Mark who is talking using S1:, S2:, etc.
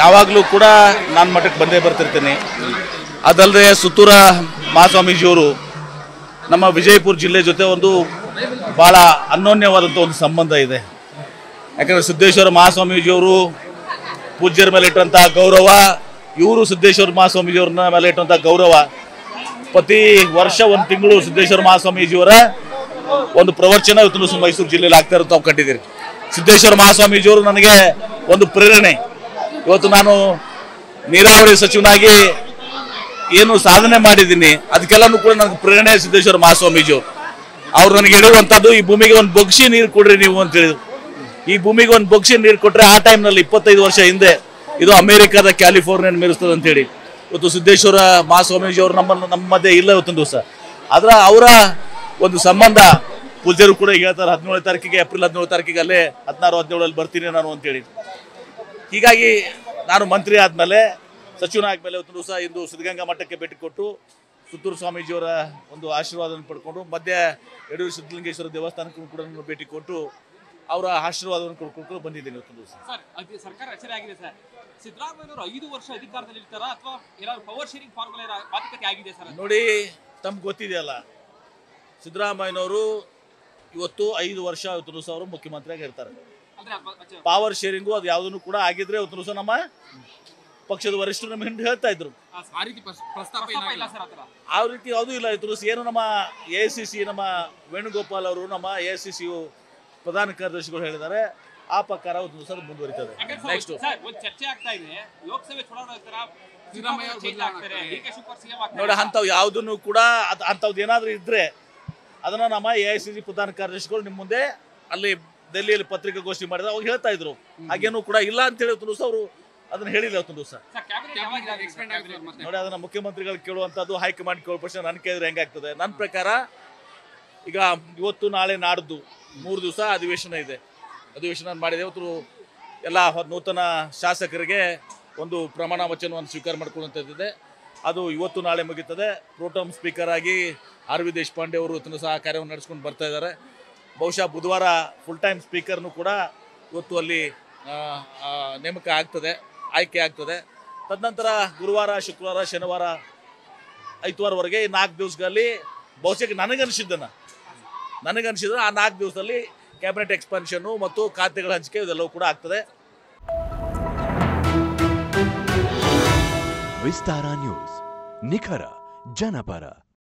S1: ಯಾವಾಗಲೂ ಕೂಡ ನಾನು ಮಠಕ್ಕೆ ಬಂದೇ ಬರ್ತಿರ್ತೀನಿ ಅದಲ್ಲದೆ ಸುತ್ತೂರ ಮಹಾಸ್ವಾಮೀಜಿಯವರು ನಮ್ಮ ವಿಜಯಪುರ ಜಿಲ್ಲೆ ಜೊತೆ ಒಂದು ಭಾಳ ಅನ್ಯೋನ್ಯವಾದಂಥ ಒಂದು ಸಂಬಂಧ ಇದೆ ಯಾಕಂದರೆ ಸಿದ್ದೇಶ್ವರ ಮಹಾಸ್ವಾಮೀಜಿಯವರು ಪೂಜ್ಯರ ಮೇಲೆ ಇಟ್ಟಂಥ ಗೌರವ ಇವರು ಸಿದ್ದೇಶ್ವರ ಮಹಾಸ್ವಾಮೀಜಿಯವ್ರನ್ನ ಮೇಲೆ ಇಟ್ಟಂಥ ಗೌರವ ಪ್ರತಿ ವರ್ಷ ಒಂದು ತಿಂಗಳು ಸಿದ್ದೇಶ್ವರ ಮಹಾಸ್ವಾಮೀಜಿಯವರ ಒಂದು ಪ್ರವಚನ ಇವತ್ತು ಸಹ ಮೈಸೂರು ಜಿಲ್ಲೆಯಲ್ಲಿ ಆಗ್ತಾ ಇರೋದು ತಾವು ಕಂಡಿದ್ದೀರಿ ಸಿದ್ದೇಶ್ವರ ಮಹಾಸ್ವಾಮೀಜಿಯವರು ನನಗೆ ಒಂದು ಪ್ರೇರಣೆ ಇವತ್ತು ನಾನು ನೀರಾವರಿ ಸಚಿವನಾಗಿ ಏನು ಸಾಧನೆ ಮಾಡಿದ್ದೀನಿ ಅದಕ್ಕೆಲ್ಲನೂ ಕೂಡ ನನಗೆ ಪ್ರೇರಣೆ ಸಿದ್ದೇಶ್ವರ ಮಹಾಸ್ವಾಮೀಜಿಯವರು ಅವ್ರು ನನಗೆ ಹೇಳುವಂಥದ್ದು ಈ ಭೂಮಿಗೆ ಒಂದು ಬೊಗ್ಸಿ ನೀರು ಕೊಡ್ರಿ ನೀವು ಅಂತ ಹೇಳಿದ್ರು ಈ ಭೂಮಿಗೆ ಒಂದು ಬೊಗ್ಸಿ ನೀರು ಕೊಟ್ರೆ ಆ ಟೈಮ್ನಲ್ಲಿ ಇಪ್ಪತ್ತೈದು ವರ್ಷ ಹಿಂದೆ ಇದು ಅಮೆರಿಕದ ಕ್ಯಾಲಿಫೋರ್ನಿಯನ್ ಮೀರಿಸ್ತದೆ ಅಂತೇಳಿ ಇವತ್ತು ಸಿದ್ದೇಶ್ವರ ಮಹಾಸ್ವಾಮೀಜಿ ಅವರು ನಮ್ಮ ನಮ್ಮ ಮಧ್ಯೆ ಇಲ್ಲ ಇವತ್ತೊಂದು ದಿವಸ ಆದ್ರೆ ಅವರ ಒಂದು ಸಂಬಂಧ ಪೂಜ್ಯರು ಕೂಡ ಹೇಳ್ತಾರೆ ಹದಿನೇಳು ತಾರೀಕಿಗೆ ಏಪ್ರಿಲ್ ಹದಿನೇಳು ತಾರೀಕಿಗೆ ಅಲ್ಲೇ ಹದಿನಾರು ಹದಿನೇಳಲ್ಲಿ ಬರ್ತೀನಿ ನಾನು ಅಂತೇಳಿ ಹೀಗಾಗಿ ನಾನು ಮಂತ್ರಿ ಆದಮೇಲೆ ಸಚಿವನಾದ್ಮೇಲೆ ಇವತ್ತು ದಿವಸ ಇಂದು ಸಿದ್ಧಗಂಗಾ ಮಠಕ್ಕೆ ಭೇಟಿ ಕೊಟ್ಟು ಸುತ್ತೂರು ಸ್ವಾಮೀಜಿಯವರ ಒಂದು ಆಶೀರ್ವಾದವನ್ನು ಪಡ್ಕೊಂಡು ಮಧ್ಯ ಯಡೂರು ಸಿದ್ಧಲಿಂಗೇಶ್ವರ ದೇವಸ್ಥಾನಕ್ಕೂ ಕೂಡ ನಾನು ಭೇಟಿ ಕೊಟ್ಟು ಅವರ ಆಶೀರ್ವಾದವನ್ನು ಕೊಡ್ಕೊಂಡು ಬಂದಿದ್ದೀನಿ ಇವತ್ತು ದಿವಸ
S2: ಸರ್ ಅದು ಸರ್ಕಾರ ರಚನೆ ಆಗಿದೆ ಸರ್ ಸಿದ್ದರಾಮಯ್ಯನವರು ಐದು ವರ್ಷ ಅಧಿಕಾರದಲ್ಲಿ ಇರ್ತಾರ ಅಥವಾ ಏನಾದ್ರು ಪವರ್ ಶೇರಿಂಗ್ ಫಾರ್ಮುಲಾ ಮಾತುಕತೆ ಆಗಿದೆ ಸರ್
S1: ನೋಡಿ ತಮ್ಗೆ ಗೊತ್ತಿದೆಯಲ್ಲ ಸಿದ್ದರಾಮಯ್ಯನವರು ಇವತ್ತು ಐದು ವರ್ಷ ಇವತ್ತು ದಿವಸ ಅವರು ಮುಖ್ಯಮಂತ್ರಿಯಾಗಿ ಇರ್ತಾರೆ
S2: ಅಂದ್ರೆ ಅದ್- ಅಚ್ಚ-
S1: ಪವರ್ ಶೇರಿಂಗು ಅದು ಯಾವುದನ್ನು ಕೂಡ ಆಗಿದ್ರೆ ಇವತ್ತು ದಿವಸ ನಮ್ಮ ಪಕ್ಷದ ವರಿಷ್ಠರು ನಮಗೆ ಹಿಂದೆ ಹೇಳ್ತಾ ಇದ್ರು
S2: ಆ ಸ- ಆ ರೀತಿ ಪ್ರಸ್- ಪ್ರಸ್ತಾಪ ಇಲ್ಲ ಸರ್ ಆತರ
S1: ಆ ರೀತಿ ಯಾವುದೂ ಇಲ್ಲ ಇವತ್ತು ದಿವಸ ಏನು ನಮ್ಮ ಎ ಸಿ ಸಿ ನಮ್ಮ ವೇಣುಗೋಪಾಲ್ ಅವರು ನಮ್ಮ ಎ ಸಿ ಸಿ ಪ್ರಧಾನ ಕಾರ್ಯದರ್ಶಿಗಳು ಹೇಳಿದ್ದಾರೆ ಆ ಪ್ರಕಾರ ಇವತ್ತು ದಿವಸ ಅದು ಮುಂದುವರಿತದೆ ನೆಕ್ಸ್ಟ್
S2: ಸರ್ ಒಂದು ಚರ್ಚೆ ಆಗ್ತಾ ಇದೆ ಲೋಕಸಭೆ ಚುನಾವಣೆ ನಂತರ ಸಿದ್ದರಾಮಯ್ಯ ಚೇಂಜ್ ಆಗ್ತಾರೆ ಡಿ ಕೆ ಶಿವಕುಮಾರ್ ಸಿಎಂ
S1: ನೋಡಿ
S2: ಆಗ್ತಾರೆ
S1: ಅಂಥವು ಯಾವುದನ್ನು ಕೂಡ ಅದು ಅಂಥವ್ದು ಏನಾದರೂ ಇದ್ದರೆ ಅದನ್ನು ನಮ್ಮ ಎ ಐ ಸಿ ಸಿ ಪ್ರಧಾನ ಕಾರ್ಯದರ್ಶಿಗಳು ನಿಮ್ಮ ಮುಂದೆ ಅಲ್ಲಿ ದೆಹಲಿಯಲ್ಲಿ ಪತ್ರಿಕಾಗೋಷ್ಠಿ ಮಾಡಿದ್ರೆ ಅವಾಗ ಹೇಳ್ತಾ ಇದ್ರು ಹಾಗೇನು ಕೂಡ ಇಲ್ಲ ಅಂತ ಹೇಳಿ ಇವತ್ತು ದಿವಸ ಅವರು ಅದನ್ನ ಹೇಳಿಲ್ಲ ಇವತ್ತು ದಿವಸ
S2: ಸರ್ ಕ್ಯಾಬಿನೆಟ್ ಯಾವಾಗ ಎಕ್ಸ್ಪೆಂಡ್ ಆಗಿದೆ ಮತ್ತೆ
S1: ನೋಡಿ ಅದನ್ನ ಮುಖ್ಯಮಂತ್ರಿಗಳು ಕೇಳುವಂಥದ್ದು ಹೈಕಮಾಂಡ್ ಕೇಳೋ ಪ್ರಶ್ನೆ ನನ್ನ ಕೇಳಿದ್ರೆ ಹೆಂಗಾಗ್ತದೆ ನನ್ನ ಪ್ರಕಾರ ಈಗ ಇವತ್ತು ನಾಳೆ ನಾಡ್ದು ಮೂರು ದಿವಸ ಅಧಿವೇಶನ ಇದೆ ಅಧಿವೇಶನ ಮಾಡಿದೆ ಇವತ್ತು ಎಲ್ಲ ಹೊ- ನೂತನ ಶಾಸಕರಿಗೆ ಒಂದು ಪ್ರಮಾಣ ವಚನವನ್ನು ಸ್ವೀಕಾರ ಮಾಡ್ಕೊಳ್ಳುವಂಥದ್ದಿದೆ ಅದು ಇವತ್ತು ನಾಳೆ ಮುಗೀತದೆ ಪ್ರೋಟಮ್ ಸ್ಪೀಕರ್ ಆಗಿ ಆರ್ ವಿ ದೇಶಪಾಂಡೆ ಅವರು ಇವತ್ತು ಸಹ ಕಾರ್ಯವನ್ನು ನಡೆಸ್ಕೊಂಡು ಬರ್ತಾ ಇದ್ದಾರೆ ಬಹುಶಃ ಬುಧವಾರ ಫುಲ್ ಟೈಮ್ ಸ್ಪೀಕರ್ನು ಕೂಡ ಇವತ್ತು ಅಲ್ಲಿ ಆ, ಆ, ನೇಮಕ ಆಗ್ತದೆ ಆಯ್ಕೆ ಆಗ್ತದೆ ತದನಂತರ ಗುರುವಾರ ಶುಕ್ರವಾರ ಶನಿವಾರ ಐತವಾರವರೆಗೆ ಈ ನಾಲ್ಕು ದಿವಸಗಳಲ್ಲಿ ಬಹುಶಃ ನನಗನ್ಸಿದ್ದನ ನನಗನ್ಸಿದ್ರೆ ಆ ನಾಲ್ಕು ದಿವಸದಲ್ಲಿ ಕ್ಯಾಬಿನೆಟ್ ಎಕ್ಸ್ಪಾನ್ಷನ್ನು ಮತ್ತು ಖಾತೆಗಳ ಹಂಚಿಕೆ ಇದೆಲ್ಲವೂ ಕೂಡ ಆಗ್ತದೆ
S3: ವಿಸ್ತಾರ ನ್ಯೂಸ್ ನಿಖರ ಜನಪರ